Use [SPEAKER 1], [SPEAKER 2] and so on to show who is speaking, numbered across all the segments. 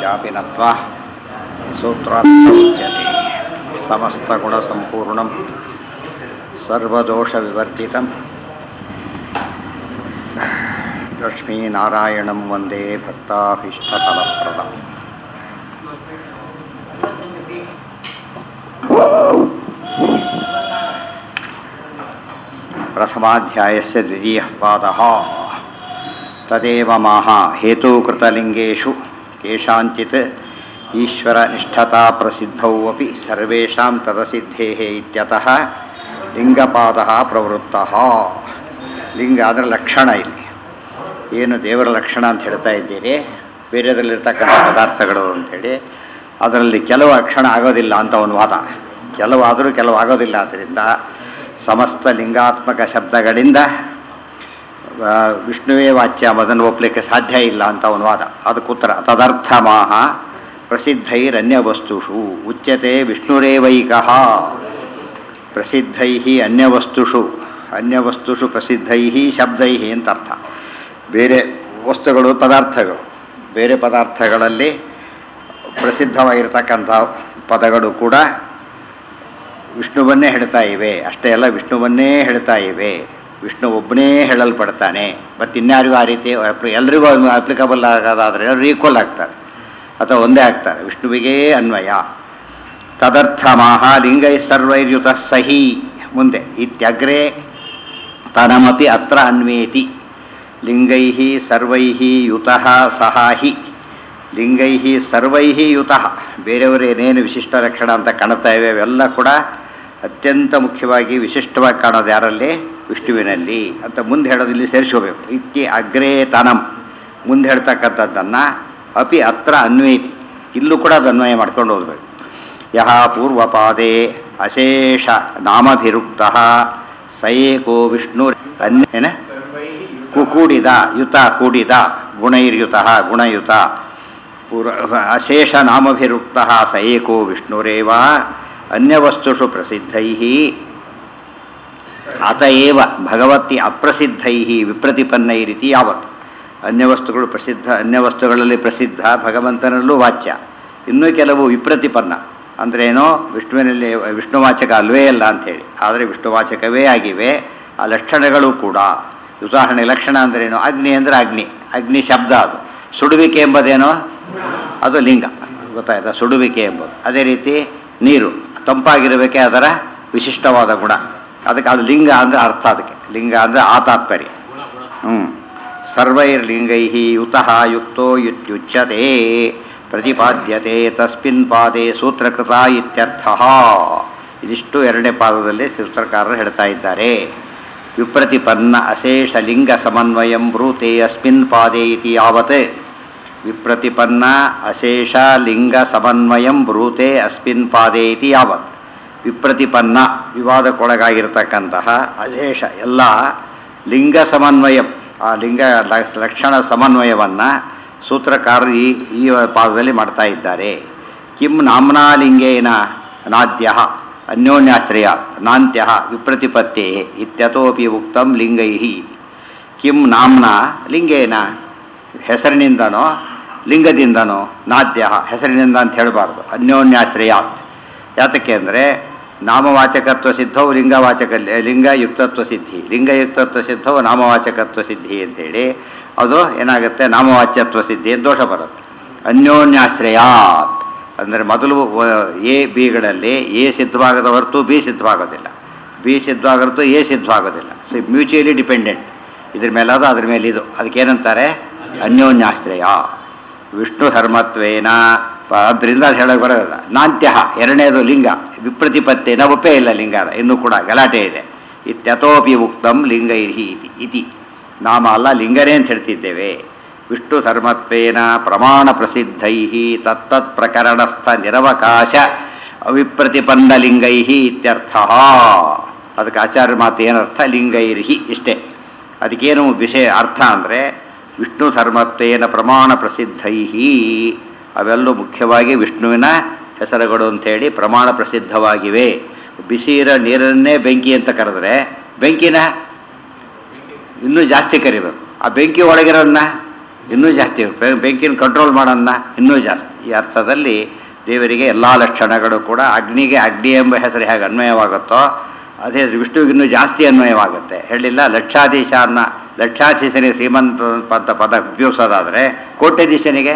[SPEAKER 1] चापि नत्वा सूत्रार्थमुच्यते समस्तगुणसम्पूर्णं सर्वदोषविवर्जितं लक्ष्मीनारायणं वन्दे भक्ताभीष्टफलप्रदम् प्रथमाध्यायस्य द्वितीयः पादः तदेव माह हेतुकृतलिङ्गेषु केषाञ्चित् ईश्वरनिष्ठता प्रसिद्धौ अपि सर्वेषां तदसिद्धेः इत्यतः ಲಿಂಗಪಾದಃ ಪ್ರವೃತ್ತಃ ಲಿಂಗ ಅದರ ಲಕ್ಷಣ ಇಲ್ಲಿ ಏನು ದೇವರ ಲಕ್ಷಣ ಅಂತ ಹೇಳ್ತಾ ಇದ್ದೀರಿ ಬೇರೆದರಲ್ಲಿರ್ತಕ್ಕಂಥ ಪದಾರ್ಥಗಳು ಅಂತೇಳಿ ಅದರಲ್ಲಿ ಕೆಲವು ಲಕ್ಷಣ ಆಗೋದಿಲ್ಲ ಅಂತ ಒಂದು ವಾದ ಕೆಲವು ಆದರೂ ಕೆಲವು ಆಗೋದಿಲ್ಲ ಆದ್ದರಿಂದ ಸಮಸ್ತ ಲಿಂಗಾತ್ಮಕ ಶಬ್ದಗಳಿಂದ ಆ, ವಿಷ್ಣುವೇ ವಾಚ್ಯ ಅದನ್ನು ಒಪ್ಪಲಿಕ್ಕೆ ಸಾಧ್ಯ ಇಲ್ಲ ಅಂತ ಒಂದು ವಾದ ಅದಕ್ಕೆ ಉತ್ತರ ತದರ್ಥಮಾಹ ಪ್ರಸಿದ್ಧೈರನ್ಯ ವಸ್ತುಷು ಉಚ್ಯತೆ ವಿಷ್ಣುರೇವೈಕಃ ಪ್ರಸಿದ್ಧೈ ಅನ್ಯವಸ್ತುಷು ಅನ್ಯವಸ್ತುಷು ಪ್ರಸಿದ್ಧೈ ಶಬ್ದೈ ಅಂತ ಅರ್ಥ ಬೇರೆ ವಸ್ತುಗಳು ಪದಾರ್ಥಗಳು ಬೇರೆ ಪದಾರ್ಥಗಳಲ್ಲಿ ಪ್ರಸಿದ್ಧವಾಗಿರ್ತಕ್ಕಂಥ ಪದಗಳು ಕೂಡ ವಿಷ್ಣುವನ್ನೇ ಹೇಳ್ತಾ ಇವೆ ಅಷ್ಟೇ ಅಲ್ಲ ವಿಷ್ಣುವನ್ನೇ ಹೇಳ್ತಾ ಇವೆ ವಿಷ್ಣು ಒಬ್ಬನೇ ಹೇಳಲ್ಪಡ್ತಾನೆ ಮತ್ತು ಇನ್ಯಾರಿಗೂ ಆ ರೀತಿ ಅಪ್ಲಿ- ಎಲ್ರಿಗೂ ಅಪ್ಲಿಕಬಲ್ ಆಗೋದಾದರೆ ಎಲ್ಲರೂ ಈಕ್ವಲ್ ಆಗ್ತಾರೆ ಅಥವಾ ಒಂದೇ ಆಗ್ತಾರೆ ವಿಷ್ಣುವಿಗೇ ಅನ್ವಯ ತದರ್ಥಮಾಹ ಲಿಂಗೈ ಸರ್ವೈರ್ಯುತ ಸಹಿ ಮುಂದೆ ಇತ್ಯಗ್ರೆ ತನಮಪಿ ಅತ್ರ ಅನ್ವೇತಿ ಲಿಂಗೈ ಸರ್ವೈ ಯುತಃ ಸಹ ಹಿ ಲಿಂಗೈ ಸರ್ವೈ ಯುತಃ ಬೇರೆಯವರೇನೇನು ವಿಶಿಷ್ಟ ಲಕ್ಷಣ ಅಂತ ಕಾಣ್ತಾ ಇವೆ ಅವೆಲ್ಲ ಕೂಡ ಅತ್ಯಂತ ಮುಖ್ಯವಾಗಿ ವಿಶಿಷ್ಟವಾಗಿ ಕಾಣೋದು ಯಾರಲ್ಲಿ ವಿಷ್ಣುವಿನಲ್ಲಿ ಅಂತ ಮುಂದೆ ಹೇಳೋದು ಇಲ್ಲಿ ಸೇರಿಸ್ಕೋಬೇಕು ಇತ್ತಿ ಅಗ್ರೇ ತನಂ ಮುಂದೆ ಹೇಳ್ತಕ್ಕಂಥದ್ದನ್ನು ಅಪಿ ಅತ್ರ ಅನ್ವೇತಿ ಇಲ್ಲೂ ಕೂಡ ಅದು ಅನ್ವಯ ಮಾಡ್ಕೊಂಡು ಹೋಗ್ಬೇಕು ಯಹ ಪೂರ್ವಪಾದೆ ಅಶೇಷ ನಾಮಭಿರುಕ್ತ ಸಯೇಕೋ ವಿಷ್ಣು ಅನ್ಯೇನ ಕು- ಕೂಡಿದ ಯುತ ಕೂಡಿದ ಗುಣೈರ್ಯುತ ಗುಣಯುತ ಪೂರ್ವ ಅಶೇಷ ನಾಮಭಿರುಕ್ತ ಸ ಏಕೋ ವಿಷ್ಣುರೇವ ಅನ್ಯವಸ್ತುಷು ಪ್ರಸಿದ್ಧೈ ಅತಏವ ಭಗವತಿ ಅಪ್ರಸಿದ್ಧೈ ವಿಪ್ರತಿಪನ್ನೈರಿತಿ ಯಾವತ್ ಅನ್ಯವಸ್ತುಗಳು ಪ್ರಸಿದ್ಧ ಅನ್ಯವಸ್ತುಗಳಲ್ಲಿ ಪ್ರಸಿದ್ಧ ಭಗವಂತನಲ್ಲೂ ವಾಚ್ಯ ಇನ್ನೂ ಕೆಲವು ವಿಪ್ರತಿಪನ್ನ ಅಂದ್ರೆ ಏನೋ ವಿಷ್ಣುವಿನಲ್ಲಿ ವಿಷ್ಣುವಾಚಕ ಅಲ್ವೇ ಅಲ್ಲ ಅಂಥೇಳಿ ಆದರೆ ವಿಷ್ಣುವಾಚಕವೇ ಆಗಿವೆ ಆ ಲಕ್ಷಣಗಳು ಕೂಡ ಉದಾಹರಣೆ ಲಕ್ಷಣ ಅಂದ್ರೇನು ಅಗ್ನಿ ಅಂದರೆ ಅಗ್ನಿ ಅಗ್ನಿ ಶಬ್ದ ಅದು ಸುಡುವಿಕೆ ಎಂಬುದೇನೋ ಅದು ಲಿಂಗ ಗೊತ್ತಾಯ್ತಾ ಸುಡುವಿಕೆ ಎಂಬುದು ಅದೇ ರೀತಿ ನೀರು ತಂಪಾಗಿರಬೇಕೆ ಅದರ ವಿಶಿಷ್ಟವಾದ ಗುಣ ಅದಕ್ಕೆ ಅದು ಲಿಂಗ ಅಂದರೆ ಅರ್ಥ ಅದಕ್ಕೆ ಲಿಂಗ ಅಂದರೆ ಆ ತಾತ್ಪರ್ಯ ಹ್ಞೂ ಸರ್ವೈರ್ಲಿಂಗೈ ಯುತಃ ಯುಕ್ತೋ ಯುತ್ಯುಚ್ಯತೆ ಪ್ರತಿಪಾದ್ಯತೆ ತಸ್ಮಿನ್ ಪಾದೆ ಸೂತ್ರಕೃತ ಇತ್ಯರ್ಥ ಇದಿಷ್ಟು ಎರಡನೇ ಪಾದದಲ್ಲಿ ಸೂತ್ರಕಾರರು ಹೇಳ್ತಾ ಇದ್ದಾರೆ ವಿಪ್ರತಿಪನ್ನ ಅಶೇಷ ಲಿಂಗ ಸಮನ್ವಯಂ ಬ್ರೂತೆ ಅಸ್ಮಿನ್ ಪಾದೆ ಇತಿ ಯಾವತ್ ವಿಪ್ರತಿಪನ್ನ ಅಶೇಷ ಲಿಂಗ ಸಮನ್ವಯಂ ಬ್ರೂತೆ ಅಸ್ಮಿನ್ ಪಾದೆ ಇತಿ ಯಾವತ್ ವಿಪ್ರತಿಪನ್ನ ವಿವಾದಕ್ಕೊಳಗಾಗಿರ್ತಕ್ಕಂತಹ ಅಶೇಷ ಎಲ್ಲ ಲಿಂಗ ಸಮನ್ವಯಂ ಆ ಲಿಂಗ ಲ- ಲಕ್ಷಣ ಸಮನ್ವಯವನ್ನು ಸೂತ್ರಕಾರರು ಈ ಈ ಪಾದದಲ್ಲಿ ಮಾಡ್ತಾ ಇದ್ದಾರೆ ಕಿಂ ನಾಮ್ನಾ ಲಿಂಗೇನ ನಾದ್ಯ ಅನ್ಯೋನ್ಯಾಶ್ರಯ ನಾಂತ್ಯ ವಿಪ್ರತಿಪತ್ತೇ ಇತ್ಯತೋಪಿ ಉಕ್ತಂ ಲಿಂಗೈ ಕಿಂ ನಾಮ್ನ ಲಿಂಗೇನ ಹೆಸರಿನಿಂದನೋ ಲಿಂಗದಿಂದನೋ ನಾದ್ಯ ಹೆಸರಿನಿಂದ ಅಂತ ಹೇಳಬಾರ್ದು ಅನ್ಯೋನ್ಯಾಶ್ರಯಾತ್ ಯಾತಕ್ಕೆ ಅಂದರೆ ನಾಮವಾಚಕತ್ವ ಸಿದ್ಧವು ಲಿಂಗವಾಚಕ ಲಿಂಗಯುಕ್ತತ್ವ ಸಿದ್ಧಿ ಲಿಂಗಯುಕ್ತತ್ವ ಸಿದ್ಧವು ನಾಮವಾಚಕತ್ವ ಸಿದ್ಧಿ ಅಂತೇಳಿ ಅದು ಏನಾಗುತ್ತೆ ನಾಮವಾಚ್ಯತ್ವ ಸಿದ್ಧಿ ಅಂತ ದೋಷ ಬರುತ್ತೆ ಅನ್ಯೋನ್ಯಾಶ್ರಯಾತ್ ಅಂದರೆ ಮೊದಲು ವ- ಎ ಬಿಗಳಲ್ಲಿ ಎ ಸಿದ್ಧವಾಗದ ಹೊರತು ಬಿ ಸಿದ್ಧವಾಗೋದಿಲ್ಲ ಬಿ ಸಿದ್ಧವಾಗರ್ತು ಎ ಸಿದ್ಧವಾಗೋದಿಲ್ಲ ಸೊ ಮ್ಯೂಚುಯಲಿ ಡಿಪೆಂಡೆಂಟ್ ಇದ್ರ ಮೇಲೆ ಅದು ಅದ್ರ ಮೇಲೆ ಇದು ಅದಕ್ಕೇನಂತಾರೆ ಅನ್ಯೋನ್ಯಾಶ್ರಯ ವಿಷ್ಣು ಧರ್ಮತ್ವೇನ ಪ- ಅದರಿಂದ ಅದು ಹೇಳೋಕೆ ಬರೋದಿಲ್ಲ ನಾಂತ್ಯ ಎರಡನೇದು ಲಿಂಗ ವಿಪ್ರತಿಪತ್ತೇನ ಒಪ್ಪೇ ಇಲ್ಲ ಲಿಂಗ ಅದು. ಇನ್ನೂ ಕೂಡ ಗಲಾಟೆ ಇದೆ ಇತ್ಯತೋಪಿ ಉಕ್ತಂ ಲಿಂಗೈರ್ಹಿ ಇತಿ ಇತಿ ನಾಮ ಅಲ್ಲ ಲಿಂಗನೇ ಅಂತ ಹೇಳ್ತಿದ್ದೇವೆ ವಿಷ್ಣು ಧರ್ಮತ್ವೇನ ಪ್ರಮಾಣ ಪ್ರಸಿದ್ಧೈ ತತ್ತತ್ ಪ್ರಕರಣಸ್ಥ ನಿರವಕಾಶ ಅವಿಪ್ರತಿಪನ್ನ ಲಿಂಗೈ ಇತ್ಯರ್ಥ ಅದಕ್ಕೆ ಆಚಾರ್ಯ ಮಾತು ಏನರ್ಥ ಲಿಂಗೈರ್ಹಿ ಇಷ್ಟೇ ಅದಕ್ಕೇನು ವಿಷಯ ಅರ್ಥ ಅಂದರೆ ವಿಷ್ಣು ಧರ್ಮತ್ವೇನ ಪ್ರಮಾಣ ಪ್ರಸಿದ್ಧೈ ಅವೆಲ್ಲೂ ಮುಖ್ಯವಾಗಿ ವಿಷ್ಣುವಿನ ಹೆಸರುಗಳು ಅಂಥೇಳಿ ಪ್ರಮಾಣ ಪ್ರಸಿದ್ಧವಾಗಿವೆ ಬಿಸಿರ ನೀರನ್ನೇ ಬೆಂಕಿ ಅಂತ ಕರೆದ್ರೆ ಬೆಂಕಿನ ಇನ್ನೂ ಜಾಸ್ತಿ ಕರಿಬೇಕು ಆ ಬೆಂಕಿ ಒಳಗಿರೋನ್ನ ಇನ್ನೂ ಜಾಸ್ತಿ ಬೆ- ಬೆಂಕಿನ ಕಂಟ್ರೋಲ್ ಮಾಡೋಣ ಇನ್ನೂ ಜಾಸ್ತಿ ಈ ಅರ್ಥದಲ್ಲಿ ದೇವರಿಗೆ ಎಲ್ಲ ಲಕ್ಷಣಗಳು ಕೂಡ ಅಗ್ನಿಗೆ ಅಗ್ನಿ ಎಂಬ ಹೆಸರು ಹೇಗೆ ಅನ್ವಯವಾಗುತ್ತೋ ಅದೇ ವಿಷ್ಣುವಿಗೆ ಇನ್ನೂ ಜಾಸ್ತಿ ಅನ್ವಯವಾಗುತ್ತೆ ಹೇಳಿಲ್ಲ ಲಕ್ಷಾಧೀಶ ಅನ್ನ ಲಕ್ಷಾಧೀಶನಿಗೆ ಶ್ರೀಮಂತ ಅಂತ ಪದ ಉಪಯೋಗಿಸೋದಾದರೆ ಕೋಟ್ಯಾಧೀಶನಿಗೆ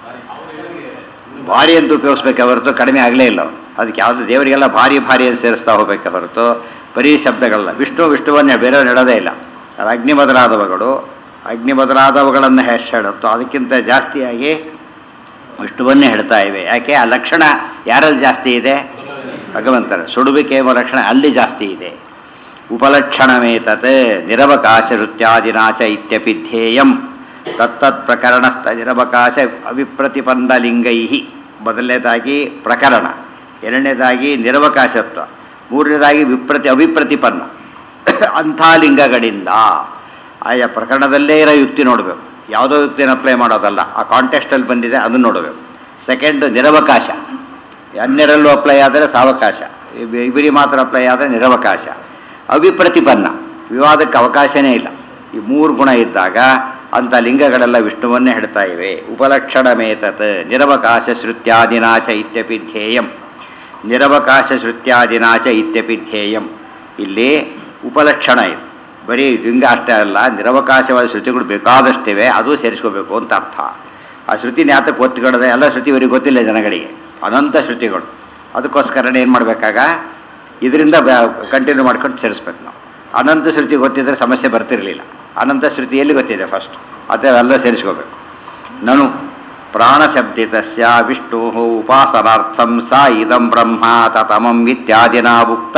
[SPEAKER 1] ಭಾರಿ ಅಂತ ಉಪಯೋಗಿಸ್ಬೇಕೆ ಹೊರತು ಕಡಿಮೆ ಆಗಲೇ ಇಲ್ಲ ಅವ್ನು. ಅದಕ್ಕೆ ಯಾವುದು ದೇವರಿಗೆಲ್ಲ ಭಾರಿ ಭಾರಿ ಅಂತ ಸೇರಿಸ್ತಾ ಹೋಗ್ಬೇಕೆ ಹೊರತು ಬರೀ ಶಬ್ದಗಳಲ್ಲ ವಿಷ್ಣು ವಿಷ್ಣುವನ್ನೇ ಬೇರೆ ಹೇಳೋದೇ ಇಲ್ಲ ಅದು ಅಗ್ನಿ ಬದಲಾದವುಗಳು ಅಗ್ನಿ ಬದಲಾದವುಗಳನ್ನು ಹೆಚ್ಚು ಹೇಳುತ್ತೋ ಅದಕ್ಕಿಂತ ಜಾಸ್ತಿಯಾಗಿ ವಿಷ್ಣುವನ್ನೇ ಹೇಳ್ತಾ ಇವೆ ಯಾಕೆ ಆ ಲಕ್ಷಣ ಯಾರಲ್ಲಿ ಜಾಸ್ತಿ ಇದೆ ಭಗವಂತನ ಸುಡುವಿಕೆ ಎಂಬ ಲಕ್ಷಣ ಅಲ್ಲಿ ಜಾಸ್ತಿ ಇದೆ ಉಪಲಕ್ಷಣಮೇತತ್ ನಿರವಕಾಶ ನೃತ್ಯಾದಿನಾಚ ಇತ್ಯಪಿ ಧ್ಯೇಯಂ ತತ್ತತ್ ಪ್ರಕರಣಸ್ಥ ನಿರವಕಾಶ ಅವಿಪ್ರತಿಪಂದಲಿಂಗೈ ಮೊದಲನೇದಾಗಿ ಪ್ರಕರಣ ಎರಡನೇದಾಗಿ ನಿರವಕಾಶತ್ವ ಮೂರನೇದಾಗಿ ವಿಪ್ರತಿ ಅವಿಪ್ರತಿಪನ್ನ ಅಂಥ ಲಿಂಗಗಳಿಂದ ಆಯಾ ಪ್ರಕರಣದಲ್ಲೇ ಇರೋ ಯುಕ್ತಿ ನೋಡಬೇಕು ಯಾವುದೋ ಯುಕ್ತಿನ ಅಪ್ಲೈ ಮಾಡೋದಲ್ಲ ಆ ಕಾಂಟೆಕ್ಸ್ಟಲ್ಲಿ ಬಂದಿದೆ ಅದನ್ನು ನೋಡಬೇಕು ಸೆಕೆಂಡ್ ನಿರವಕಾಶ ಅನ್ಯರಲ್ಲೂ ಅಪ್ಲೈ ಆದರೆ ಸಾವಕಾಶ ಇಬ್- ಇಬ್ಬರಿ ಮಾತ್ರ ಅಪ್ಲೈ ಆದರೆ ನಿರವಕಾಶ ಅವಿಪ್ರತಿಪನ್ನ ವಿವಾದಕ್ಕೆ ಅವಕಾಶನೇ ಇಲ್ಲ ಈ ಮೂರು ಗುಣ ಇದ್ದಾಗ ಅಂಥ ಲಿಂಗಗಳೆಲ್ಲ ವಿಷ್ಣುವನ್ನೇ ಹೇಳ್ತಾ ಇವೆ ಉಪಲಕ್ಷಣಮೇತತ್ ನಿರವಕಾಶ ಶ್ರುತ್ಯಾದಿನಾಚ ಇತ್ಯಪಿ ಧ್ಯೇಯಂ ನಿರವಕಾಶ ಶ್ರುತ್ಯಾದಿನಾಚ ಇತ್ಯಪಿ ಧ್ಯೇಯಂ ಇಲ್ಲಿ ಉಪಲಕ್ಷಣ ಇದು ಬರೀ ಲಿಂಗ ಅಷ್ಟೇ ಅಲ್ಲ ನಿರವಕಾಶವಾದ ಶ್ರುತಿಗಳು ಬೇಕಾದಷ್ಟಿವೆ ಅದು ಸೇರಿಸ್ಕೋಬೇಕು ಅಂತ ಅರ್ಥ ಆ ಶ್ರುತಿ ನ್ಯಾತಕ್ಕೆ ಒತ್ತುಗಡದೆ ಎಲ್ಲ ಶ್ರುತಿ ಇವರಿಗೆ ಗೊತ್ತಿಲ್ಲ ಜನಗಳಿಗೆ ಅನಂತ ಶ್ರುತಿಗಳು ಅದಕ್ಕೋಸ್ಕರನೇ ಏನು ಮಾಡಬೇಕಾಗ ಇದರಿಂದ ಕಂಟಿನ್ಯೂ ಮಾಡ್ಕೊಂಡು ಸೇರಿಸ್ಬೇಕು ನಾವು ಅನಂತ ಶ್ರುತಿ ಗೊತ್ತಿದ್ರೆ ಸಮಸ್ಯೆ ಬರ್ತಿರಲಿಲ್ಲ ಅನಂತ ಶ್ರುತಿ ಎಲ್ಲಿ ಗೊತ್ತಿದೆ ಫಸ್ಟ್ ಅದೇ ಎಲ್ಲ ಸೇರಿಸ್ಕೋಬೇಕು ನನು ಪ್ರಾಣಶಬ್ದಿತಸ್ಯ ವಿಷ್ಣು ಉಪಾಸನಾರ್ಥಂ ಸ ಇದಂ ಬ್ರಹ್ಮ ತತಮಂ ಇತ್ಯಾದಿನಾ ಉಕ್ತ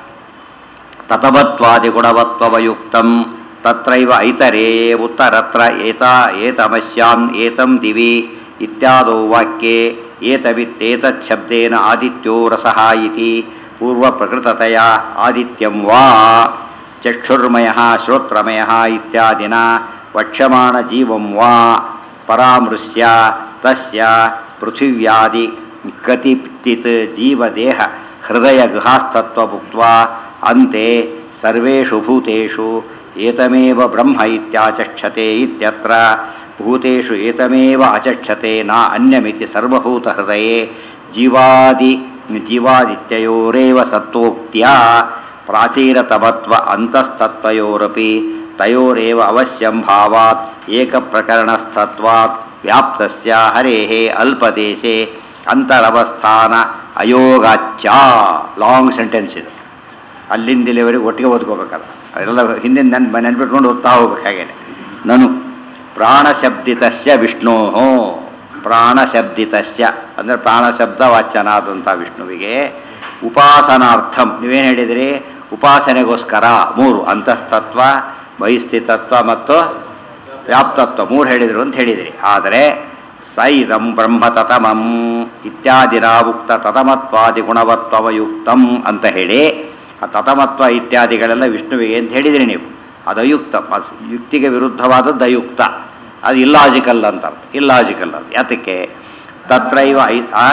[SPEAKER 1] ತತವತ್ವಾದಿಗುಣವತ್ವಯುಕ್ತಂ ತತ್ರೈವ ಐತರೇ ಉತ್ತರತ್ರ ಏತಾ ಏತಮಸ್ಯಾಂ ಏತಂ ದಿವಿ ಇತ್ಯಾದೋ ವಾಕ್ಯೆ ಏತವಿತ್ತೇತಚ್ಛಬ್ದೇನ ಆದಿತ್ಯೋ ರಸಃ ಇತಿ ಪೂರ್ವಪ್ರಕೃತತೆಯ ಆದಿತ್ಯಂ ವಾ ಚಕ್ಷುರ್ಮಯಃ ಶ್ರೋತ್ರಮಯಃ ಇತ್ಯಾದಿನ ವಕ್ಷ್ಯಮಾಣ ಜೀವಂ ವಾ ಪರಾಮೃಶ್ಯ ತಸ್ಯ ಪೃಥಿವ್ಯಾದಿ ಕತಿಪ್ತಿತ್ ಜೀವದೇಹ ಹೃದಯ ಗೃಹಾಸ್ತತ್ವಭುಕ್ತ್ವಾ ಅಂತೆ ಸರ್ವೇಷು ಭೂತೇಷು ಏತಮೇವ ಬ್ರಹ್ಮ ಇತ್ಯಾಚಕ್ಷತೆ ಇತ್ಯತ್ರ ಭೂತೇಷು ಏತಮೇವ ಅಚಕ್ಷತೆ ನ ಅನ್ಯಮಿತಿ ಸರ್ವಭೂತ ಹೃದಯೇ ಜೀವಾದಿ ಜೀವಾದಿತ್ಯಯೋರೇವ ಸತ್ವೋಕ್ತ್ಯ ಪ್ರಾಚೀರತಮತ್ವ ಅಂತಸ್ತತ್ವಯೋರಪಿ ತಯೋರೇವ ಅವಶ್ಯಂ ಭಾವಾತ್ ಏಕಪ್ರಕರಣಸ್ಥತ್ವಾತ್ ವ್ಯಾಪ್ತಸ್ಯ ಹರೇಃ ಅಲ್ಪದೇಶೆ ಅಂತರವಸ್ಥಾನ ಅಯೋಗಾಚ್ಯ ಲಾಂಗ್ ಸೆಂಟೆನ್ಸ್ ಇದು ಅಲ್ಲಿಂದ ಇಲ್ಲಿವರೆಗೆ ಒಟ್ಟಿಗೆ ಓದ್ಕೋಬೇಕಲ್ಲ ಅದೆಲ್ಲ ಹಿಂದಿನ ನೆನ್ ನೆನ್ಪಿಟ್ಕೊಂಡು ಓದ್ತಾ ಹೋಗ್ಬೇಕು ಹಾಗೇನೆ ನಾನು ಪ್ರಾಣಶಬ್ದಿತಸ್ಯ ವಿಷ್ಣೋ ಪ್ರಾಣಶಬ್ದಿತಸ್ಯ ಅಂದರೆ ಪ್ರಾಣಶಬ್ದ ವಾಚ್ಯನಾದಂಥ ವಿಷ್ಣುವಿಗೆ ಉಪಾಸನಾರ್ಥಂ ನೀವೇನು ಹೇಳಿದಿರಿ ಉಪಾಸನೆಗೋಸ್ಕರ ಮೂರು ಅಂತಸ್ತತ್ವ ಬಹಿಸ್ಥಿತತ್ವ ಮತ್ತು ವ್ಯಾಪ್ತತ್ವ ಮೂರು ಹೇಳಿದರು ಅಂತ ಹೇಳಿದಿರಿ ಆದರೆ ಸ ಇದಂ ಬ್ರಹ್ಮತತಮಂ ಇತ್ಯಾದಿನ ಉಕ್ತ ತತಮತ್ವಾದಿ ಗುಣವತ್ವಯುಕ್ತಂ ಅಂತ ಹೇಳಿ ಆ ತತಮತ್ವ ಇತ್ಯಾದಿಗಳೆಲ್ಲ ವಿಷ್ಣುವಿಗೆ ಅಂತ ಹೇಳಿದಿರಿ ನೀವು ಅದು ಅಯುಕ್ತ ಅಸ್- ಯುಕ್ತಿಗೆ ವಿರುದ್ಧವಾದದ್ದು ಅಯುಕ್ತ ಅದು ಇಲ್ಲಾಜಿಕಲ್ ಅಂತ ಅರ್ಥ ಇಲ್ಲಾಜಿಕಲ್ ಅಂತ ಯಾತಕ್ಕೆ ತತ್ರೈವ ಐ ಆ?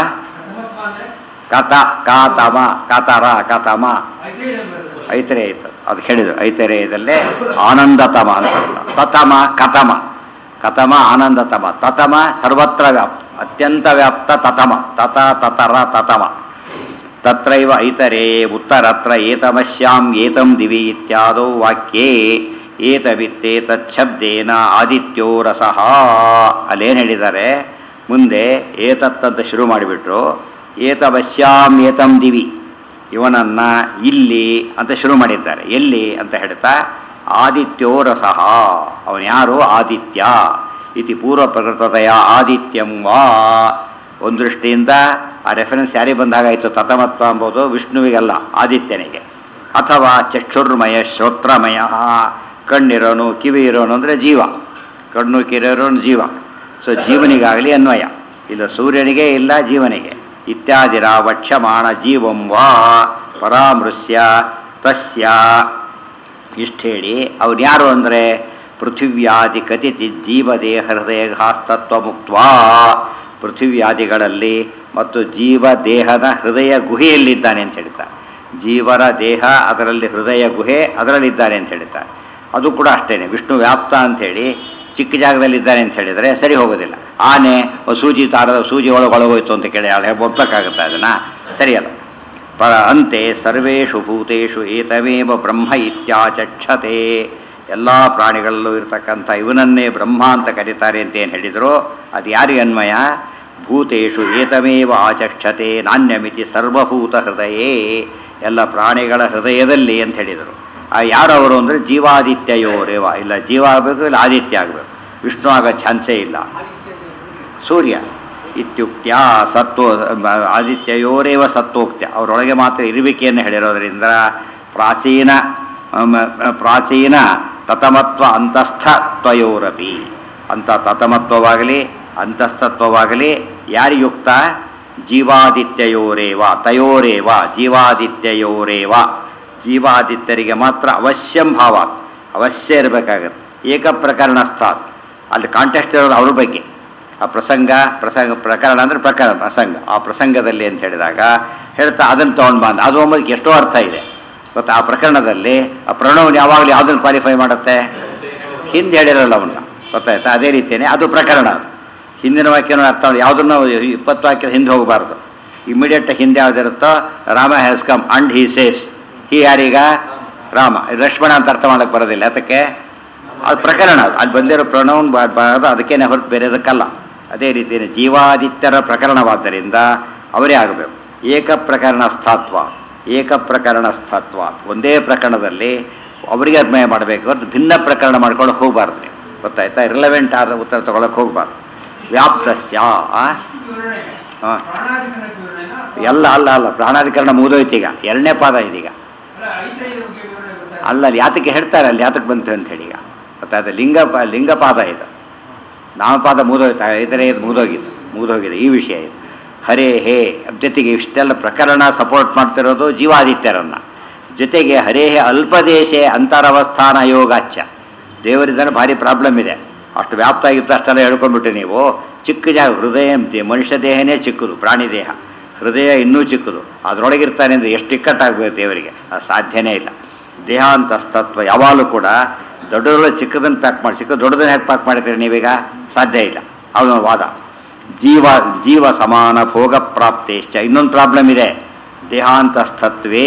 [SPEAKER 1] ಕತ ಕಾತಮ ಕತರ ಕತಮ ಐತರೆ ಐತ ಅದು ಹೇಳಿದ್ರು ಐತರೇಯದಲ್ಲೇ ಆನಂದತಮ ಅಂತ ಅರ್ಥ. ತತಮ ಕತಮ ಕತಮ ಆನಂದತಮ ತತಮ ಸರ್ವತ್ರ ವ್ಯಾಪ್ತ ಅತ್ಯಂತ ವ್ಯಾಪ್ತ ತತಮ ತತ ತತರ ತತಮ ತತ್ರೈವ ಐತರೇ ಉತ್ತರತ್ರ ಏತಮಶ್ಯಾಂ ಏತಂ ದಿವಿ ಇತ್ಯಾದೋ ವಾಕ್ಯೇ ಏತವಿತ್ತೇತಚ್ಛಬ್ದೇನ ಆದಿತ್ಯೋ ರಸಃ ಅಲ್ಲೇನು ಹೇಳಿದ್ದಾರೆ ಮುಂದೆ ಏತತ್ ಅಂತ ಶುರು ಮಾಡಿಬಿಟ್ರು ಏತವಶ್ಯಾಂ ಏತಂ ದಿವಿ ಇವನನ್ನ ಇಲ್ಲಿ ಅಂತ ಶುರು ಮಾಡಿದ್ದಾರೆ ಎಲ್ಲಿ ಅಂತ ಹೇಳ್ತಾ ಆದಿತ್ಯೋ ರಸಃ ಅವನು ಯಾರು ಆದಿತ್ಯ ಇತಿ ಪೂರ್ವ ಪ್ರಕೃತತೆಯ ಆದಿತ್ಯಂ ವಾ ಒಂದು ದೃಷ್ಟಿಯಿಂದ ಆ ರೆಫರೆನ್ಸ್ ಯಾರಿಗೆ ಬಂದಾಗಾಯಿತು ತತಮತ್ವ ಎಂಬುದು ವಿಷ್ಣುವಿಗಲ್ಲ ಆದಿತ್ಯನಿಗೆ ಅಥವಾ ಚಕ್ಷುರ್ಮಯ ಶ್ರೋತ್ರಮಯ ಕಣ್ಣಿರೋನು ಕಿವಿ ಇರೋನು ಅಂದರೆ ಜೀವ ಕಣ್ಣು ಕಿರಿಯೋನು ಜೀವ ಸೊ ಜೀವನಿಗಾಗಲಿ ಅನ್ವಯ ಇಲ್ಲ ಸೂರ್ಯನಿಗೆ ಇಲ್ಲ ಜೀವನಿಗೆ ಇತ್ಯಾದಿರ ವಕ್ಷಮಾಣ ಜೀವಂ ವಾ ಪರಾಮೃಶ್ಯ ತಸ್ಯ ಇಷ್ಟು ಹೇಳಿ ಅವನು ಯಾರು ಅಂದರೆ ಪೃಥಿವ್ಯಾದಿ ಕತಿತಿ ಜೀವದೇಹ ಹೃದಯ ಹಾಸ್ತತ್ವ ಮುಕ್ತ್ವಾ ಪೃಥಿವ್ಯಾದಿಗಳಲ್ಲಿ ಮತ್ತು ಜೀವ ದೇಹದ ಹೃದಯ ಗುಹೆಯಲ್ಲಿದ್ದಾನೆ ಅಂತ ಹೇಳ್ತಾರೆ ಜೀವರ ದೇಹ ಅದರಲ್ಲಿ ಹೃದಯ ಗುಹೆ ಅದರಲ್ಲಿದ್ದಾನೆ ಅಂತ ಹೇಳ್ತಾರೆ ಅದು ಕೂಡ ಅಷ್ಟೇನೆ ವಿಷ್ಣು ವ್ಯಾಪ್ತ ಅಂಥೇಳಿ ಚಿಕ್ಕ ಜಾಗದಲ್ಲಿ ಇದ್ದಾನೆ ಅಂತ ಹೇಳಿದರೆ ಸರಿ ಹೋಗೋದಿಲ್ಲ ಆನೆ ಒಂದು ಸೂಜಿ ತಾರದ ಸೂಜಿ ಒಳಗೆ ಒಳಗೋಯ್ತು ಅಂತ ಕೇಳಿ ಅಲ್ಲಿ ಒಪ್ಪಕ್ಕಾಗುತ್ತಾ ಅದನ್ನ ಸರಿಯಲ್ಲ ಪರ ಅಂತೆ ಸರ್ವೇಷು ಭೂತೇಷು ಏತಮೇವ ಬ್ರಹ್ಮ ಇತ್ಯಾಚಕ್ಷತೆ ಎಲ್ಲ ಪ್ರಾಣಿಗಳಲ್ಲೂ ಇರತಕ್ಕಂಥ ಇವನನ್ನೇ ಬ್ರಹ್ಮ ಅಂತ ಕರೀತಾರೆ ಅಂತ ಏನು ಹೇಳಿದ್ರು ಅದು ಯಾರಿಗೆ ಅನ್ವಯ ಭೂತೇಷು ಏತಮೇವ ಆಚಕ್ಷತೆ ನಾಣ್ಯಮಿತಿ ಸರ್ವಭೂತ ಹೃದಯೇ ಎಲ್ಲ ಪ್ರಾಣಿಗಳ ಹೃದಯದಲ್ಲಿ ಅಂತ ಹೇಳಿದರು ಆ ಯಾರು ಅವರು ಅಂದರೆ ಜೀವಾದಿತ್ಯಯೋರೇವ ಇಲ್ಲ ಜೀವ ಆಗಬೇಕು ಇಲ್ಲ ಆದಿತ್ಯ ಆಗಬೇಕು ವಿಷ್ಣು ಆಗೋ ಚಾನ್ಸೇ ಇಲ್ಲ ಸೂರ್ಯ ಇತ್ಯುಕ್ತ್ಯ ಸತ್ವ ಆದಿತ್ಯಯೋರೇವ ಸತ್ವೋಕ್ತ್ಯ ಅವರೊಳಗೆ ಮಾತ್ರ ಇರುವಿಕೆಯನ್ನು ಹೇಳಿರೋದ್ರಿಂದ ಪ್ರಾಚೀನ ಅಮ್, ಪ್ರಾಚೀನ ತತಮತ್ವ ಅಂತಸ್ಥತ್ವಯೋರಪಿ ಅಂತ ತತಮತ್ವವಾಗಲಿ ಅಂತಸ್ತತ್ವವಾಗಲಿ ಯಾರಿಯುಕ್ತ ಜೀವಾದಿತ್ಯಯೋರೇವ ತಯೋರೇವ ಜೀವಾದಿತ್ಯಯೋರೇವ ಜೀವಾದಿತ್ಯರಿಗೆ ಮಾತ್ರ ಅವಶ್ಯಂ ಭಾವಾತ್ ಅವಶ್ಯ ಇರಬೇಕಾಗತ್ತೆ ಏಕಪ್ರಕರಣಸ್ಥಾತ್ ಅಲ್ಲಿ ಕಾಂಟೆಸ್ಟ್ ಇರೋದು ಅವ್ರ ಬಗ್ಗೆ ಆ ಪ್ರಸಂಗ ಪ್ರಸಂಗ ಪ್ರಕರಣ ಅಂದರೆ ಪ್ರಕರಣ ಪ್ರಸಂಗ ಆ ಪ್ರಸಂಗದಲ್ಲಿ ಅಂತ ಹೇಳಿದಾಗ ಹೇಳ್ತಾ ಅದನ್ನು ತೊಗೊಂಡು ಬಂದ ಅದು ಒಂಬದಕ್ಕೆ ಎಷ್ಟೋ ಅರ್ಥ ಇದೆ ಗೊತ್ತಾ ಆ ಪ್ರಕರಣದಲ್ಲಿ ಆ ಪ್ರಣವನ್ ಯಾವಾಗಲೂ ಯಾವುದನ್ನು ಕ್ವಾಲಿಫೈ ಮಾಡುತ್ತೆ ಹಿಂದೆ ಹೇಳಿರಲ್ಲ ಅವನ್ನ ಗೊತ್ತಾಯ್ತಾ ಅದೇ ರೀತಿಯೇ ಅದು ಪ್ರಕರಣ ಅದು ಹಿಂದಿನ ವಾಕ್ಯನೂ ಅರ್ಥ ಯಾವುದನ್ನು ಇಪ್ಪತ್ತು ವಾಕ್ಯದ ಹಿಂದೆ ಹೋಗಬಾರ್ದು ಇಮಿಡಿಯೇಟ್ ಹಿಂದೆ ಯಾವುದಿರುತ್ತೋ Rama has come and he says he ಯಾರೀಗ ರಾಮ ಲಕ್ಷ್ಮಣ ಅಂತ ಅರ್ಥ ಮಾಡಕ್ಕೆ ಬರೋದಿಲ್ಲ ಅದಕ್ಕೆ ಅದು ಪ್ರಕರಣ ಅದು ಅಲ್ಲಿ ಬಂದಿರೋ ಪ್ರಣವನ್ ಬಾರದು ಅದಕ್ಕೇನೆ ಹೊರತು ಬೇರೆದಕ್ಕಲ್ಲ ಅದೇ ರೀತಿ ಜೀವಾದಿತ್ಯರ ಪ್ರಕರಣವಾದ್ದರಿಂದ ಅವರೇ ಆಗಬೇಕು ಏಕ ಪ್ರಕರಣ ಸ್ಥಾತ್ವ ಏಕ ಪ್ರಕರಣ ಸ್ಥಾತ್ವ ಒಂದೇ ಪ್ರಕರಣದಲ್ಲಿ ಅವರಿಗೆ ಅನ್ವಯ ಮಾಡಬೇಕು ಹೊರತು ಭಿನ್ನ ಪ್ರಕರಣ ಮಾಡ್ಕೊಂಡು ಹೋಗಬಾರ್ದು ನೀವು ಗೊತ್ತಾಯ್ತಾ ರಿಲೆವೆಂಟ್ ಆದ ಉತ್ತರ ತಗೊಳಕ್ಕೆ ಹೋಗಬಾರ್ದು ವ್ಯಾಪ್ತಸ್ಯ ಆ? ಹಾ. ಎಲ್ಲ ಅಲ್ಲ ಅಲ್ಲ ಪ್ರಾಣಾಧಿಕರಣ ಮುಗಿದೋಯ್ತು ಈಗ ಎರಡನೇ ಪಾದ ಇದೀಗ ಅಲ್ಲ ಅಲ್ಲಿ ಯಾತಕ್ಕೆ ಹೇಳ್ತಾರೆ ಅಲ್ಲಿ ಯಾತಕ್ಕೆ ಬಂತು ಅಂತ ಹೇಳಿ ಈಗ ಗೊತ್ತಾಯ್ತು ಲಿಂಗ ಲಿಂಗಪಾದ ಇದು ನಾಮಪಾದ ಮುಗಿದೋಯ್ತು ಇತರೆ ಇದು ಮುಗಿದೋಗಿದೆ ಮುಗಿದೋಗಿದೆ ಈ ವಿಷಯ ಇದು ಹರೇ ಹೇ ಜೊತೆಗೆ ಇಷ್ಟೆಲ್ಲ ಪ್ರಕರಣ ಸಪೋರ್ಟ್ ಮಾಡ್ತಿರೋದು ಜೀವಾದಿತ್ಯರನ್ನ ಜೊತೆಗೆ ಹರೇ ಹೇ ಅಲ್ಪದೇಶೆ ಅಂತರವಸ್ಥಾನ ಯೋಗಾಚ್ಯ ದೇವರಿದ್ದಾನೆ ಭಾರಿ ಪ್ರಾಬ್ಲಮ್ ಇದೆ ಅಷ್ಟು ವ್ಯಾಪ್ತ ಆಗಿತ್ತು ಅಷ್ಟೆಲ್ಲ ಹೇಳ್ಕೊಂಡ್ಬಿಟ್ಟು ನೀವು ಚಿಕ್ಕ ಜಾಗ ಹೃದಯ ದೇ- ಮನುಷ್ಯ ದೇಹನೇ ಚಿಕ್ಕದು ಪ್ರಾಣಿ ದೇಹ ಹೃದಯ ಇನ್ನೂ ಚಿಕ್ಕದು ಅದರೊಳಗಿರ್ತಾನೆ ಅಂದರೆ ಎಷ್ಟು ಇಕ್ಕಟ್ಟಾಗಬೇಕು ದೇವರಿಗೆ ಅದು ಸಾಧ್ಯನೇ ಇಲ್ಲ ದೇಹ ಅಂತ ತತ್ವ ಯಾವಾಗಲೂ ಕೂಡ ದೊಡ್ಡದ್ರಲ್ಲಿ ಚಿಕ್ಕದನ್ನು ಪ್ಯಾಕ್ ಮಾಡಿ ಚಿಕ್ಕ ದೊಡ್ಡದನ್ನು ಹೇಗೆ ಪ್ಯಾಕ್ ಮಾಡ್ತೀರಿ ನೀವೀಗ ಸಾಧ್ಯ ಇಲ್ಲ ಅವನ ವಾದ ಜೀವ ಜೀವ ಸಮಾನ ಭೋಗ ಪ್ರಾಪ್ತೇಶ್ಚ ಇನ್ನೊಂದು ಪ್ರಾಬ್ಲಮ್ ಇದೆ ದೇಹಾಂತಸ್ಥತ್ವೇ